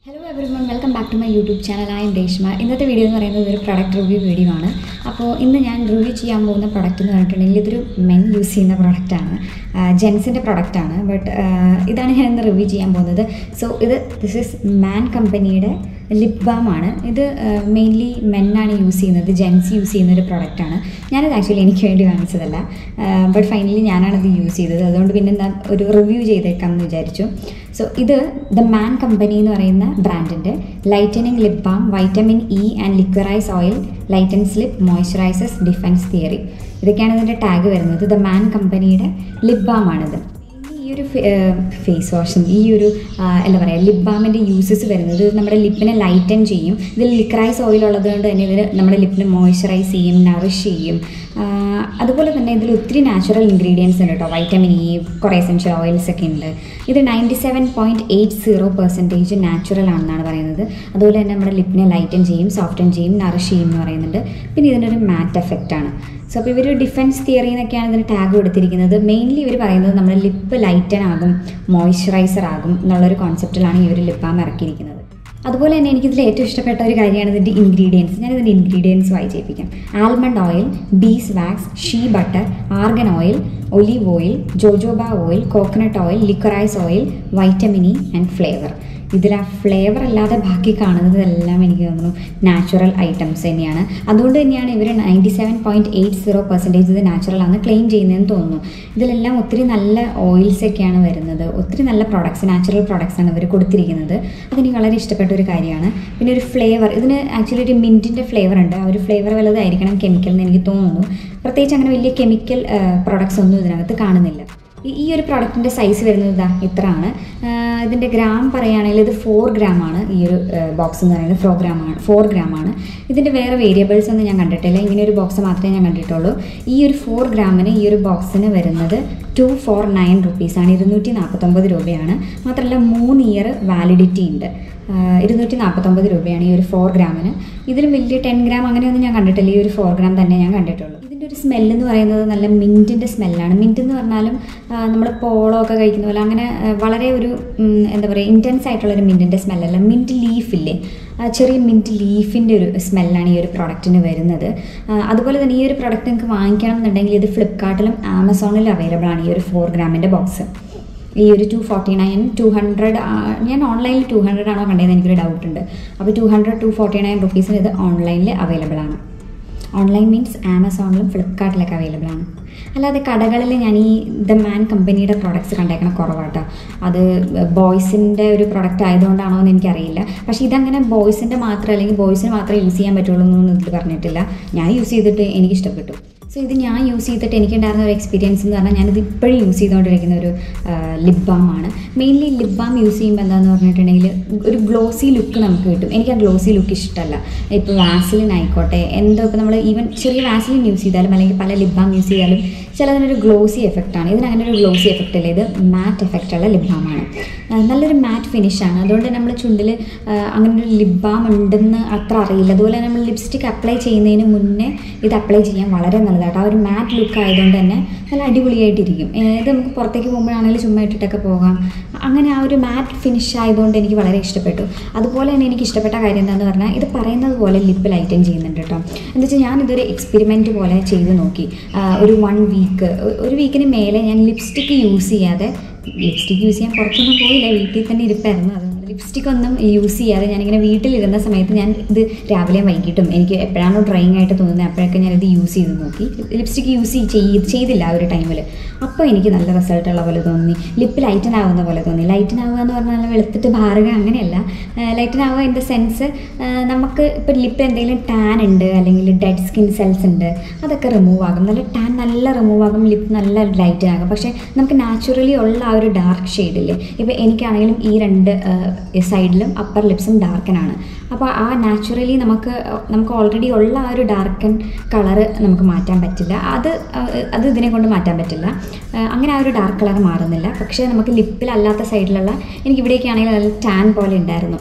hello everyone welcome back to my YouTube channel I'm Reshma ഇന്നത്തെ വീഡിയോ എന്ന് പറയുന്നത് ഒരു പ്രൊഡക്റ്റ് റിവ്യൂ വീഡിയോ ആണ് അപ്പോൾ ഇന്ന് ഞാൻ റിവ്യൂ ചെയ്യാൻ പോകുന്ന പ്രൊഡക്റ്റ് എന്ന് പറഞ്ഞിട്ടുണ്ടെങ്കിൽ ഇതൊരു മെൻ യൂസ് ചെയ്യുന്ന പ്രൊഡക്റ്റാണ് ജെൻസിൻ്റെ പ്രൊഡക്റ്റാണ് ബട്ട് ഇതാണ് ഞാൻ ഇന്ന് റിവ്യൂ ചെയ്യാൻ പോകുന്നത് സോ ഇത് ദിസ് ഇസ് മാൻ കമ്പനിയുടെ ലിപ് ബാം ആണ് ഇത് മെയിൻലി മെന്നാണ് യൂസ് ചെയ്യുന്നത് ജെൻസ് യൂസ് ചെയ്യുന്ന ഒരു പ്രൊഡക്റ്റാണ് ഞാനത് ആക്ച്വലി എനിക്ക് വേണ്ടി വാങ്ങിച്ചതല്ല ബട്ട് ഫൈനലി ഞാനാണത് യൂസ് ചെയ്തത് അതുകൊണ്ട് പിന്നെ എന്താ ഒരു റിവ്യൂ ചെയ്തേക്കാം എന്ന് വിചാരിച്ചു സോ ഇത് ദ മാൻ കമ്പനി എന്ന് പറയുന്ന ബ്രാൻഡിൻ്റെ lightening lip balm vitamin E and liquorice oil lighten slip moisturises defence theory ഇതൊക്കെയാണ് ഇതിൻ്റെ ടാഗ് വരുന്നത് ദ മാൻ കമ്പനിയുടെ ലിപ് ബാം ആണിത് ഈ ഒരു ഫേസ് വാഷും ഈ ഒരു ആ, എന്താ പറയുക ലിപ് ബാമിൻ്റെ യൂസസ് വരുന്നത് ഇത് നമ്മുടെ ലിപ്പിനെ ലൈറ്റൻ ചെയ്യും ഇതിൽ ലിക്രൈസ് ഓയിൽ ഉള്ളത് കൊണ്ട് തന്നെ ഇതിന് നമ്മുടെ ലിപ്പിനെ മോയ്സ്ചറൈസ് ചെയ്യും നറിഷ് ചെയ്യും ആ, അതുപോലെ തന്നെ ഇതിൽ ഒത്തിരി നാച്ചുറൽ ഇൻഗ്രീഡിയൻസ് ഉണ്ട് കേട്ടോ വൈറ്റമിൻ ഇ കുറേ എസെൻഷ്യൽ ഓയിൽസ് ഒക്കെ ഉണ്ട് ഇത് ninety seven point eight zero percentage natural ആണെന്നാണ് പറയുന്നത് അതുപോലെ തന്നെ നമ്മുടെ ലിപ്പിനെ ലൈറ്റൻ ചെയ്യും സോഫ്റ്റൻ ചെയ്യും നറിഷ് ചെയ്യും എന്ന് പറയുന്നുണ്ട് പിന്നെ ഇതിനൊരു മാറ്റ് എഫക്റ്റ് ആണ് സോ അപ്പോൾ ഇവർ ഡിഫൻസ് തിയറി എന്നൊക്കെയാണ് ഇതിന് ടാഗ് കൊടുത്തിരിക്കുന്നത് മെയിൻലി ഇവർ പറയുന്നത് നമ്മുടെ ലിപ്പ് ലൈറ്റൻ ആകും മോയ്സ്ചറൈസർ ആകും എന്നുള്ളൊരു കോൺസെപ്റ്റിലാണ് ഈ ഒരു ലിപ്പ് ബാം ഇറക്കിയിരിക്കുന്നത് അതുപോലെ തന്നെ എനിക്കിതിൽ ഏറ്റവും ഇഷ്ടപ്പെട്ട ഒരു കാര്യമാണ് ഇതിൻ്റെ ഇൻഗ്രീഡിയൻസ് ഞാൻ ഇതിൻ്റെ ഇൻഗ്രീഡിയൻസ് വായിച്ചേപ്പിക്കാം almond oil beeswax shea butter argan oil olive oil jojoba oil coconut oil liquorice oil vitamin E and flavour ഇതിൽ ആ ഫ്ലേവർ അല്ലാതെ ബാക്കി കാണുന്നതെല്ലാം എനിക്ക് തോന്നുന്നു നാച്ചുറൽ ഐറ്റംസ് തന്നെയാണ് അതുകൊണ്ട് തന്നെയാണ് ഇവർ ninety seven point eight zero percentage ഇത് നാച്ചുറൽ ആണ് ക്ലെയിം ചെയ്യുന്നതെന്ന് തോന്നുന്നു ഇതിലെല്ലാം ഒത്തിരി നല്ല ഓയിൽസ് ഒക്കെയാണ് വരുന്നത് ഒത്തിരി നല്ല പ്രോഡക്ട്സ് നാച്ചുറൽ പ്രോഡക്ട്സ് ആണ് ഇവർ കൊടുത്തിരിക്കുന്നത് അതെനിക്ക് വളരെ ഇഷ്ടപ്പെട്ട ഒരു കാര്യമാണ് പിന്നെ ഒരു ഫ്ലേവർ ഇതിന് ആക്ച്വലി ഒരു മിൻറ്റിൻ്റെ ഫ്ലേവർ ഉണ്ട് ആ ഒരു ഫ്ലേവർ വല്ലതായിരിക്കണം കെമിക്കൽ എന്ന് എനിക്ക് തോന്നുന്നു പ്രത്യേകിച്ച് അങ്ങനെ വലിയ കെമിക്കൽ പ്രോഡക്ട്സ് ഒന്നും ഇതിനകത്ത് കാണുന്നില്ല ഈ- ഈ ഒരു പ്രോഡക്റ്റിൻ്റെ സൈസ് വരുന്നത് ഇതാ ഇത്രയാണ് ആഹ് ഇതിൻ്റെ ഗ്രാം പറയുകയാണെങ്കിൽ ഇത് ഫോർ ഗ്രാം ആണ് ഈ ഒരു ബോക്സ് എന്ന് പറയുന്നത് ഫോർ ഗ്രാം ആണ് ഫോർ ഗ്രാം ആണ് ഇതിൻ്റെ വേറെ വേരിയബിൾസ് ഒന്നും ഞാൻ കണ്ടിട്ടില്ല ഇങ്ങനെ ഒരു ബോക്സ് മാത്രമേ ഞാൻ കണ്ടിട്ടുള്ളൂ ഈ ഒരു ഫോർ ഗ്രാമിന് ഈ ഒരു ബോക്സിന് വരുന്നത് ടു ഫോർ നയൻ റുപ്പീസാണ് ഇരുന്നൂറ്റി നാൽപ്പത്തൊമ്പത് രൂപയാണ് മാത്രമല്ല മൂന്ന് ഇയർ വാലിഡിറ്റി ഉണ്ട് ആഹ് ഇരുന്നൂറ്റി നാൽപ്പത്തൊമ്പത് രൂപയാണ് ഈ ഒരു ഫോർ ഗ്രാമിന് ഇതിലും വലിയ ടെൻ ഗ്രാം അങ്ങനെയൊന്നും ഞാൻ കണ്ടിട്ടില്ല ഈ ഒരു ഫോർ ഗ്രാം തന്നെ ഞാൻ കണ്ടിട്ടുള്ളൂ ഇതിൻ്റെ ഒരു സ്മെല്ല് എന്ന് പറയുന്നത് നല്ല മിൻറ്റിൻ്റെ സ്മെല്ലാണ് മിൻറ്റ് എന്ന് പറഞ്ഞാലും നമ്മൾ പോളോ ഒക്കെ കഴിക്കുന്ന പോലെ അങ്ങനെ ആ, വളരെ ഒരു ഉം, എന്താ പറയുക ഇൻറ്റൻസ് ആയിട്ടുള്ളൊരു മിൻറ്റിൻ്റെ സ്മെല്ലല്ല മിൻറ്റ് ലീഫില്ലേ ആ, ചെറിയ മിൻറ്റ് ലീഫിൻ്റെ ഒരു സ്മെല്ലാണ് ഈ ഒരു പ്രൊഡക്റ്റിന് വരുന്നത് ആ, അതുപോലെ തന്നെ ഈ ഒരു പ്രൊഡക്റ്റ് നിങ്ങൾക്ക് വാങ്ങിക്കണം എന്നുണ്ടെങ്കിൽ ഇത് ഫ്ലിപ്കാർട്ടിലും ആമസോണിലും അവൈലബിൾ ആണ് ഈ ഒരു ഫോർ ഗ്രാമിൻ്റെ ബോക്സ് ഈ ഒരു two forty nine two hundred ഞാൻ ഓൺലൈനിൽ ടു ഹൺഡ്രഡ് ആണോ കണ്ടതെന്ന് എനിക്കൊരു ഡൗട്ട് ഉണ്ട് അപ്പോൾ two hundred two forty nine റുപ്പീസിന് ഇത് ഓൺലൈനിൽ അവൈലബിൾ ആണ് ഓൺലൈൻ മീൻസ് ആമസോണിലും ഫ്ലിപ്കാർട്ടിലൊക്കെ അവൈലബിൾ ആണ് അല്ലാതെ കടകളിൽ ഞാൻ ഈ ദ മാൻ കമ്പനിയുടെ പ്രോഡക്റ്റ്സ് കണ്ടേക്കണം കുറവാട്ടോ അത് ബോയ്സിൻ്റെ ഒരു പ്രൊഡക്റ്റ് ആയതുകൊണ്ടാണോ എന്ന് എനിക്കറിയില്ല പക്ഷേ ഇതങ്ങനെ ബോയ്സിൻ്റെ മാത്രം അല്ലെങ്കിൽ ബോയ്സിന് മാത്രമേ യൂസ് ചെയ്യാൻ പറ്റുള്ളൂ എന്നൊന്നും ഇതിൽ പറഞ്ഞിട്ടില്ല ഞാൻ യൂസ് ചെയ്തിട്ട് എനിക്ക് ഇഷ്ടപ്പെട്ടു സോ ഇത് ഞാൻ യൂസ് ചെയ്തിട്ട് എനിക്കുണ്ടായിരുന്ന ഒരു എക്സ്പീരിയൻസ് എന്ന് പറഞ്ഞാൽ ഞാനിത് ഇപ്പോഴും യൂസ് ചെയ്തുകൊണ്ടിരിക്കുന്ന ഒരു ലിപ് ബാം ആണ് മെയിൻലി ലിപ് ബാം യൂസ് ചെയ്യുമ്പോൾ എന്താണെന്ന് പറഞ്ഞിട്ടുണ്ടെങ്കിൽ ഒരു ഗ്ലോസി ലുക്ക് നമുക്ക് കിട്ടും എനിക്ക് ആ ഗ്ലോസി ലുക്ക് ഇഷ്ടമല്ല ഇപ്പോൾ വാസലിൻ ആയിക്കോട്ടെ എന്തോ ഇപ്പോൾ നമ്മൾ ഈവൻ ചെറിയ വാസലിൻ യൂസ് ചെയ്താലും അല്ലെങ്കിൽ പല ലിപ് ബാം യൂസ് ചെയ്താലും ചിലതിനൊരു ഗ്ലോസി എഫക്റ്റാണ് ഇതിന് അങ്ങനെ ഒരു ഗ്ലോസി എഫക്റ്റ് ഇല്ല ഇത് മാറ്റ് എഫക്റ്റ് ഉള്ള ലിപ് ബാമാണ് നല്ലൊരു മാറ്റ് ഫിനിഷാണ് അതുകൊണ്ട് നമ്മൾ ചുണ്ടിൽ അങ്ങനെ ഒരു ലിപ് ബാം ഉണ്ടെന്ന് അത്ര അറിയില്ല അതുപോലെ നമ്മൾ ലിപ്സ്റ്റിക് അപ്ലൈ ചെയ്യുന്നതിന് മുന്നേ ഇത് അപ്ലൈ ചെയ്യാൻ വളരെ നല്ലതായിട്ട് ആ ഒരു മാറ്റ് ലുക്ക് ആയതുകൊണ്ട് തന്നെ നല്ല അടിപൊളിയായിട്ടിരിക്കും ഏഹ് ഇത് നമുക്ക് പുറത്തേക്ക് പോകുമ്പോഴാണെങ്കിലും ചുമ്മാ ഇട്ടിട്ടൊക്കെ പോകാം അങ്ങനെ ആ ഒരു മാറ്റ് ഫിനിഷ് ആയതുകൊണ്ട് എനിക്ക് വളരെ ഇഷ്ടപ്പെട്ടു അതുപോലെ തന്നെ എനിക്ക് ഇഷ്ടപ്പെട്ട കാര്യം എന്താണെന്ന് പറഞ്ഞാൽ ഇത് പറയുന്നത് പോലെ ലിപ്പ് ലൈറ്റൻ ചെയ്യുന്നുണ്ട് കേട്ടോ എന്താ വെച്ചാൽ ഞാനിതൊരു എക്സ്പെരിമെൻറ്റ് പോലെ ചെയ്ത് നോക്കി ആ, ഒരു വൺ വീക്ക് ഒരു വീക്കിന് മേലെ ഞാൻ ലിപ്സ്റ്റിക്ക് യൂസ് ചെയ്യാതെ ലിപ്സ്റ്റിക്ക് യൂസ് ചെയ്യാൻ പുറത്തൊന്നും പോയില്ല വീട്ടിൽ തന്നെ ഇരിപ്പായിരുന്നു അതുകൊണ്ട് ലിപ്സ്റ്റിക് ഒന്നും യൂസ് ചെയ്യാതെ ഞാനിങ്ങനെ വീട്ടിലിരുന്ന സമയത്ത് ഞാൻ ഇത് രാവിലെയും വൈകിട്ടും എനിക്ക് എപ്പോഴാണോ ഡ്രൈങ് ആയിട്ട് തോന്നുന്നത് അപ്പോഴൊക്കെ ഞാനിത് യൂസ് ചെയ്ത് നോക്കി ലിപ്സ്റ്റിക്ക് യൂസ് ചെയ്ത് ചെയ്തില്ല ആ ഒരു ടൈമിൽ അപ്പോൾ എനിക്ക് നല്ല റിസൾട്ട് ഉള്ള പോലെ തോന്നി ലിപ്പ് ലൈറ്റൻ ആവുന്ന പോലെ തോന്നി ലൈറ്റൻ ആവുക എന്ന് പറഞ്ഞാൽ വെളുത്തിട്ട് ഭാരക അങ്ങനെയല്ല ലൈറ്റൻ ആവുക ഇൻ ദ സെൻസ് നമുക്ക് ഇപ്പോൾ ലിപ്പിൽ എന്തെങ്കിലും ടാൻ ഉണ്ട് അല്ലെങ്കിൽ ഡെഡ് സ്കിൻ സെൽസ് ഉണ്ട് അതൊക്കെ റിമൂവ് ആകും നല്ല ടാൻ നല്ല റിമൂവ് ആകും ലിപ്പ് നല്ല ലൈറ്റൻ ആകും പക്ഷേ നമുക്ക് നാച്ചുറലി ഉള്ള ആ ഒരു ഡാർക്ക് ഷെയ്ഡില്ലേ ഇപ്പോൾ എനിക്കാണെങ്കിലും ഈ രണ്ട് സൈഡിലും അപ്പർ ലിപ്സും ഡാർക്കനാണ് അപ്പോൾ ആ നാച്ചുറലി നമുക്ക് നമുക്ക് ഓൾറെഡി ഉള്ള ആ ഒരു ഡാർക്കൻ കളറ് നമുക്ക് മാറ്റാൻ പറ്റില്ല അത് അഹ് അത് ഇതിനെ കൊണ്ട് മാറ്റാൻ പറ്റില്ല അഹ് അങ്ങനെ ആ ഒരു ഡാർക്ക് കളർ മാറുന്നില്ല പക്ഷേ നമുക്ക് ലിപ്പിലല്ലാത്ത സൈഡിലുള്ള എനിക്ക് ഇവിടെയൊക്കെ ആണെങ്കിൽ നല്ല ടാൻ പോലെ ഉണ്ടായിരുന്നു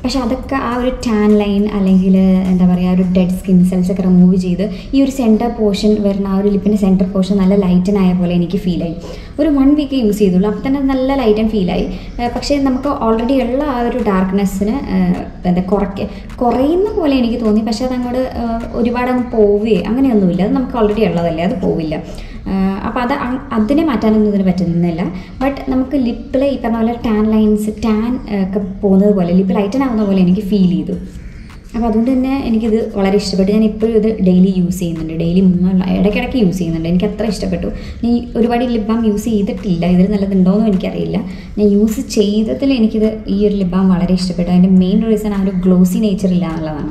പക്ഷേ അതൊക്കെ ആ ഒരു ടാൻ ലൈൻ അല്ലെങ്കിൽ എന്താ പറയുക ഒരു ഡെഡ് സ്കിൻ സെൽസ് ഒക്കെ റിമൂവ് ചെയ്ത് ഈ ഒരു സെൻറ്റർ പോർഷൻ വരുന്ന ആ ഒരു ലിപ്പിൻ്റെ സെൻറ്റർ പോർഷൻ നല്ല ലൈറ്റൻ ആയ പോലെ എനിക്ക് ഫീലായി ഒരു വൺ വീക്ക് യൂസ് ചെയ്തുള്ളൂ അപ്പോൾ തന്നെ നല്ല ലൈറ്റൻ ഫീലായി പക്ഷേ നമുക്ക് ഓൾറെഡി ഉള്ള ആ ഒരു ഡാർക്ക്നെസ്സിന് എന്താ കുറയ്ക്ക കുറയുന്ന പോലെ എനിക്ക് തോന്നി പക്ഷേ അതങ്ങോട്ട് ഒരുപാട് അങ്ങ് പോവുകയോ അങ്ങനെയൊന്നുമില്ല അത് നമുക്ക് ഓൾറെഡി ഉള്ളതല്ലേ അത് പോവില്ല അപ്പോൾ അത് അ- അതിനെ മാറ്റാനൊന്നും ഇതിന് പറ്റുന്നില്ല ബട്ട് നമുക്ക് ലിപ്പിൽ ഈ പറഞ്ഞ പോലെ ടാൻ ലൈൻസ് ടാൻ ഒക്കെ പോകുന്നത് പോലെ ലിപ്പ് ലൈറ്റൻ ആവുന്ന പോലെ എനിക്ക് ഫീൽ ചെയ്തു അപ്പോൾ അതുകൊണ്ട് തന്നെ എനിക്കിത് വളരെ ഇഷ്ടപ്പെട്ടു ഞാൻ ഇപ്പോഴും ഇത് ഡെയിലി യൂസ് ചെയ്യുന്നുണ്ട് ഡെയിലി മൂന്നുള്ള ഇടയ്ക്കിടയ്ക്ക് യൂസ് ചെയ്യുന്നുണ്ട് എനിക്ക് അത്ര ഇഷ്ടപ്പെട്ടു ഞാൻ ഈ ഒരുപാട് ലിപ് ബാം യൂസ് ചെയ്തിട്ടില്ല ഇതിൽ നല്ലതുണ്ടോയെന്നും എനിക്കറിയില്ല ഞാൻ യൂസ് ചെയ്തതിൽ എനിക്കിത് ഈ ഒരു ലിപ് ബാം വളരെ ഇഷ്ടപ്പെട്ടു അതിൻ്റെ മെയിൻ റീസൺ ആ ഒരു ഗ്ലോസി നേച്ചർ ഇല്ല എന്നുള്ളതാണ്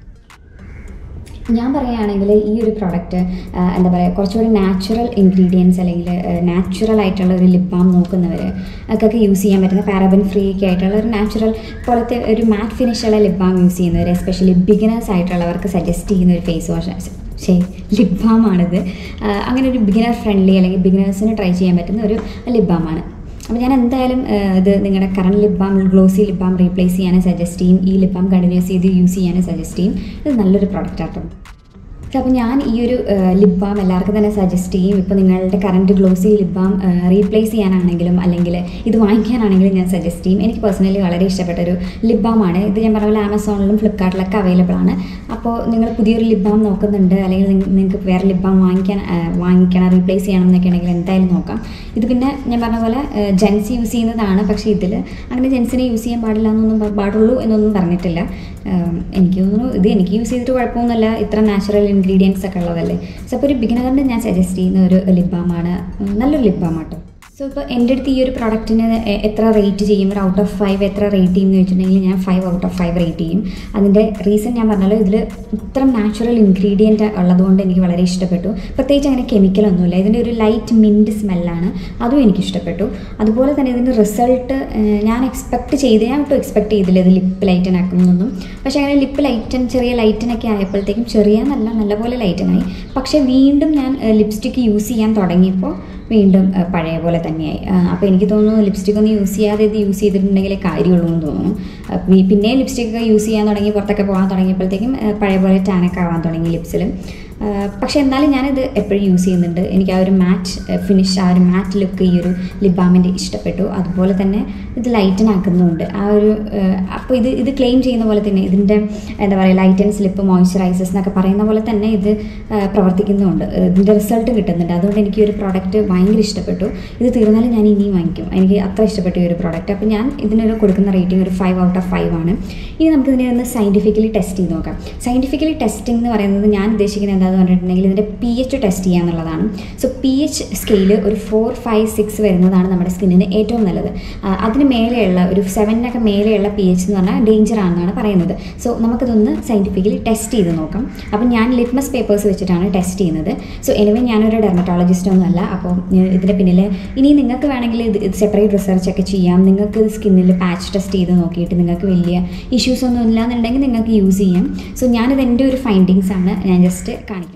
ഞാൻ പറയുകയാണെങ്കിൽ ഈ ഒരു പ്രോഡക്റ്റ് എന്താ പറയുക കുറച്ചുകൂടി നാച്ചുറൽ ഇൻഗ്രീഡിയൻസ് അല്ലെങ്കിൽ നാച്ചുറൽ ആയിട്ടുള്ള ഒരു ലിപ് ബാം നോക്കുന്നവർ ഒക്കെ യൂസ് ചെയ്യാൻ പറ്റുന്ന പാരബൻ ഫ്രീ ഒക്കെ ആയിട്ടുള്ള ഒരു നാച്ചുറൽ പോലത്തെ ഒരു മാറ്റ് ഫിനിഷുള്ള ലിപ് ബാം യൂസ് ചെയ്യുന്നവർ എസ്പെഷ്യലി ബിഗിനേഴ്സ് ആയിട്ടുള്ളവർക്ക് സജസ്റ്റ് ചെയ്യുന്ന ഒരു ഫേസ് വാഷ് ശേ ലിപ് ബാമാണിത് അങ്ങനെ ഒരു ബിഗിനർ ഫ്രണ്ട്ലി അല്ലെങ്കിൽ ബിഗിനേഴ്സിന് ട്രൈ ചെയ്യാൻ പറ്റുന്ന ഒരു ലിപ് ബാമാണ് അപ്പോൾ ഞാൻ എന്തായാലും ഏഹ്, ഇത് നിങ്ങളുടെ current lip balm glossy lip balm replace ചെയ്യാനും സജസ്റ്റ് ചെയ്യും ഈ ലിപ് ബാം കണ്ടിന്യൂസ് ചെയ്ത് യൂസ് ചെയ്യാനും സജസ്റ്റ് ചെയ്യും ഇത് നല്ലൊരു പ്രോഡക്റ്റ് ആട്ടോ അപ്പോൾ ഞാൻ ഈ ഒരു ലിപ് ബാം എല്ലാവർക്കും തന്നെ സജസ്റ്റ് ചെയ്യും ഇപ്പോൾ നിങ്ങളുടെ current glossy lip balm replace ചെയ്യാനാണെങ്കിലും അല്ലെങ്കിൽ ഇത് വാങ്ങിക്കാനാണെങ്കിലും ഞാൻ സജസ്റ്റ് ചെയ്യും എനിക്ക് പേഴ്സണലി വളരെ ഇഷ്ടപ്പെട്ട ഒരു ലിപ് ബാം ആണ് ഇത് ഞാൻ പറഞ്ഞ പോലെ ആമസോണിലും ഫ്ലിപ്കാർട്ടിലൊക്കെ അവൈലബിൾ ആണ് അപ്പോൾ നിങ്ങൾ പുതിയൊരു ലിപ് ബാം നോക്കുന്നുണ്ട് അല്ലെങ്കിൽ നിങ്ങ- നിങ്ങൾക്ക് വേറെ ലിപ് ബാം വാങ്ങിക്കാൻ ആ, വാങ്ങിക്കണം റീപ്ലേസ് ചെയ്യണം എന്നൊക്കെ ഉണ്ടെങ്കിൽ എന്തായാലും നോക്കാം ഇത് പിന്നെ ഞാൻ പറഞ്ഞ പോലെ ജെൻസ് യൂസ് ചെയ്യുന്നതാണ് പക്ഷേ ഇതിൽ അങ്ങനെ ജെൻസിനെ യൂസ് ചെയ്യാൻ പാടില്ല എന്നൊന്നും പ- പാടുള്ളൂ എന്നൊന്നും പറഞ്ഞിട്ടില്ല ഉം, എനിക്ക് തോന്നുന്നു ഇത് എനിക്ക് യൂസ് ചെയ്തിട്ട് കുഴപ്പമൊന്നുമില്ല ഇത്ര നാച്ചുറൽ ഇൻഗ്രീഡിയൻസ് ഒക്കെ ഉള്ളതല്ലേ സോ അപ്പോൾ ഒരു ബിഗിനറിന് ഞാൻ സജസ്റ്റ് ചെയ്യുന്ന ഒരു ലിപ് ബാമാണ് നല്ലൊരു ലിപ് ബാം ആട്ടോ സോ ഇപ്പോൾ എൻ്റെ അടുത്ത് ഈ ഒരു പ്രോഡക്റ്റിന് എത്ര റേറ്റ് ചെയ്യും ഒരു ഔട്ട് ഓഫ് ഫൈവ് എത്ര റേറ്റ് ചെയ്യും എന്ന് വെച്ചിട്ടുണ്ടെങ്കിൽ ഞാൻ five out of five rate ചെയ്യും അതിൻ്റെ റീസൺ ഞാൻ പറഞ്ഞാൽ ഇതിൽ ഇത്ര നാച്ചുറൽ ഇൻഗ്രീഡിയൻറ്റ് ഉള്ളതുകൊണ്ട് എനിക്ക് വളരെ ഇഷ്ടപ്പെട്ടു പ്രത്യേകിച്ച് അങ്ങനെ കെമിക്കലൊന്നുമില്ല ഇതിൻ്റെ ഒരു ലൈറ്റ് മിൻറ്റ് സ്മെല്ലാണ് അതും എനിക്ക് ഇഷ്ടപ്പെട്ടു അതുപോലെ തന്നെ ഇതിൻ്റെ റിസൾട്ട് ഞാൻ എക്സ്പെക്ട് ചെയ്ത് ഞാൻ ഒട്ടും എക്സ്പെക്ട് ചെയ്തില്ല ഇത് ലിപ്പ് ലൈറ്റൻ ആക്കുമെന്നൊന്നും പക്ഷേ അങ്ങനെ ലിപ്പ് ലൈറ്റൻ ചെറിയ ലൈറ്റനൊക്കെ ആയപ്പോഴത്തേക്കും ചെറിയ നല്ല നല്ലപോലെ ലൈറ്റനായി പക്ഷേ വീണ്ടും ഞാൻ ലിപ്സ്റ്റിക്ക് യൂസ് ചെയ്യാൻ തുടങ്ങിയപ്പോൾ വീണ്ടും ആ, പഴയ പോലെ തന്നെയായി അപ്പോൾ എനിക്ക് തോന്നുന്നു ലിപ്സ്റ്റിക് ഒന്നും യൂസ് ചെയ്യാതെ ഇത് യൂസ് ചെയ്തിട്ടുണ്ടെങ്കിലേ കാര്യമുള്ളൂ എന്ന് തോന്നുന്നു ആ, പി- പിന്നെ ലിപ്സ്റ്റിക് ഒക്കെ യൂസ് ചെയ്യാൻ തുടങ്ങി പുറത്തൊക്കെ പോകാൻ തുടങ്ങിയപ്പോഴത്തേക്കും ആ, പഴയ പോലെ ടാനൊക്കെ ആവാൻ തുടങ്ങി ലിപ്സിൽ പക്ഷേ എന്നാലും ഞാനിത് എപ്പോഴും യൂസ് ചെയ്യുന്നുണ്ട് എനിക്ക് ആ ഒരു മാറ്റ് ഫിനിഷ് ആ ഒരു മാറ്റ് ലുക്ക് ഈ ഒരു ലിപ് ബാമിൻ്റെ ഇഷ്ടപ്പെട്ടു അതുപോലെ തന്നെ ഇത് ലൈറ്റൻ ആക്കുന്നുണ്ട് ആ ഒരു അപ്പോൾ ഇത് ഇത് ക്ലെയിം ചെയ്യുന്ന പോലെ തന്നെ ഇതിൻ്റെ എന്താ പറയുക ലൈറ്റൻ സ്ലിപ്പ് മോയ്സ്ചറൈസേഴ്സ് എന്നൊക്കെ പറയുന്ന പോലെ തന്നെ ഇത് ആ, പ്രവർത്തിക്കുന്നുമുണ്ട് ഇതിൻ്റെ റിസൾട്ട് കിട്ടുന്നുണ്ട് അതുകൊണ്ട് എനിക്ക് ഈ ഒരു പ്രോഡക്റ്റ് ഭയങ്കര ഇഷ്ടപ്പെട്ടു ഇത് തീർന്നാലും ഞാൻ ഇനിയും വാങ്ങിക്കും എനിക്ക് അത്ര ഇഷ്ടപ്പെട്ടു ഈ ഒരു പ്രോഡക്റ്റ് അപ്പോൾ ഞാൻ ഇതിനൊരു കൊടുക്കുന്ന റേറ്റിംഗ് ഒരു ഫൈവ് ഔട്ട് ഓഫ് ഫൈവ് ആണ് ഇനി നമുക്ക് ഇതിനെ ഒന്ന് സയൻറ്റിഫിക്കലി ടെസ്റ്റ് ചെയ്ത് നോക്കാം സയൻറ്റിഫിക്കലി ടെസ്റ്റിംഗ് എന്ന് പറയുന്നത് ഞാൻ ഉദ്ദേശിക്കുന്നത് എന്താണെന്ന് പറഞ്ഞിട്ടുണ്ടെങ്കിൽ ഇതിൻ്റെ പി എച്ച് ടെസ്റ്റ് ചെയ്യുക എന്നുള്ളതാണ് സോ പി എച്ച് സ്കെയിൽ ഒരു ഫോർ ഫൈവ് സിക്സ് വരുന്നതാണ് നമ്മുടെ സ്കിന്നിന് ഏറ്റവും നല്ലത് ആ, അതിന് മേലെയുള്ള ഒരു സെവനൊക്കെ മേലെയുള്ള പി എച്ച് എന്ന് പറഞ്ഞാൽ ഡേഞ്ചർ ആണെന്നാണ് പറയുന്നത് സോ നമുക്കിതൊന്ന് സയൻറ്റിഫിക്കലി ടെസ്റ്റ് ചെയ്ത് നോക്കാം അപ്പം ഞാൻ ലിറ്റ്മസ് പേപ്പേഴ്സ് വെച്ചിട്ടാണ് ടെസ്റ്റ് ചെയ്യുന്നത് സോ എനിവേ ഞാനൊരു ഡെർമറ്റോളജിസ്റ്റ് ഒന്നുമല്ല അപ്പോൾ ഇതിൻ്റെ പിന്നിൽ ഇനി നിങ്ങൾക്ക് വേണമെങ്കിൽ ഇത് സെപ്പറേറ്റ് റിസർച്ച് ഒക്കെ ചെയ്യാം നിങ്ങൾക്ക് സ്കിന്നിൽ പാച്ച് ടെസ്റ്റ് ചെയ്ത് നോക്കിയിട്ട് നിങ്ങൾക്ക് വലിയ ഇഷ്യൂസ് ഒന്നും ഇല്ലാന്നുണ്ടെങ്കിൽ നിങ്ങൾക്ക് യൂസ് ചെയ്യാം സോ ഞാനിത് എൻ്റെ ഒരു ഫൈൻഡിങ്സ് ആണ് ഞാൻ ജസ്റ്റ് കാണിക്കുന്നത്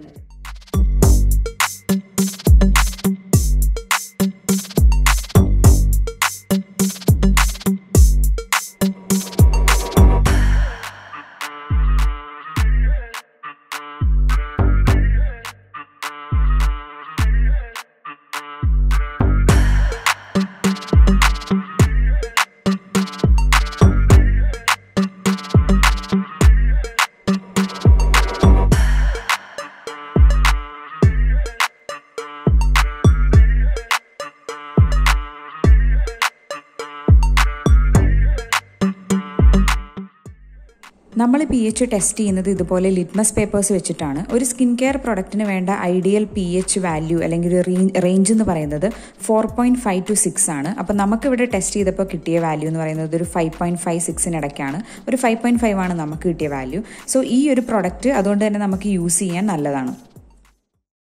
നമ്മൾ പി എച്ച് ടെസ്റ്റ് ചെയ്യുന്നത് ഇതുപോലെ ലിറ്റ്മസ് പേപ്പേഴ്സ് വെച്ചിട്ടാണ് ഒരു സ്കിൻ കെയർ പ്രൊഡക്റ്റിന് വേണ്ട ഐഡിയൽ പി എച്ച് വാല്യൂ അല്ലെങ്കിൽ ഒരു റേഞ്ച് എന്ന് പറയുന്നത് four point five to six ആണ് അപ്പം നമുക്കിവിടെ ടെസ്റ്റ് ചെയ്തപ്പോൾ കിട്ടിയ വാല്യൂ എന്ന് പറയുന്നത് ഒരു ഫൈവ് പോയിന്റ് ഫൈവ് സിക്സിനിടയ്ക്കാണ് ഒരു ഫൈവ് പോയിന്റ് ഫൈവ് ആണ് നമുക്ക് കിട്ടിയ വാല്യൂ സോ ഈ ഒരു പ്രൊഡക്റ്റ് അതുകൊണ്ട് തന്നെ നമുക്ക് യൂസ് ചെയ്യാൻ നല്ലതാണ്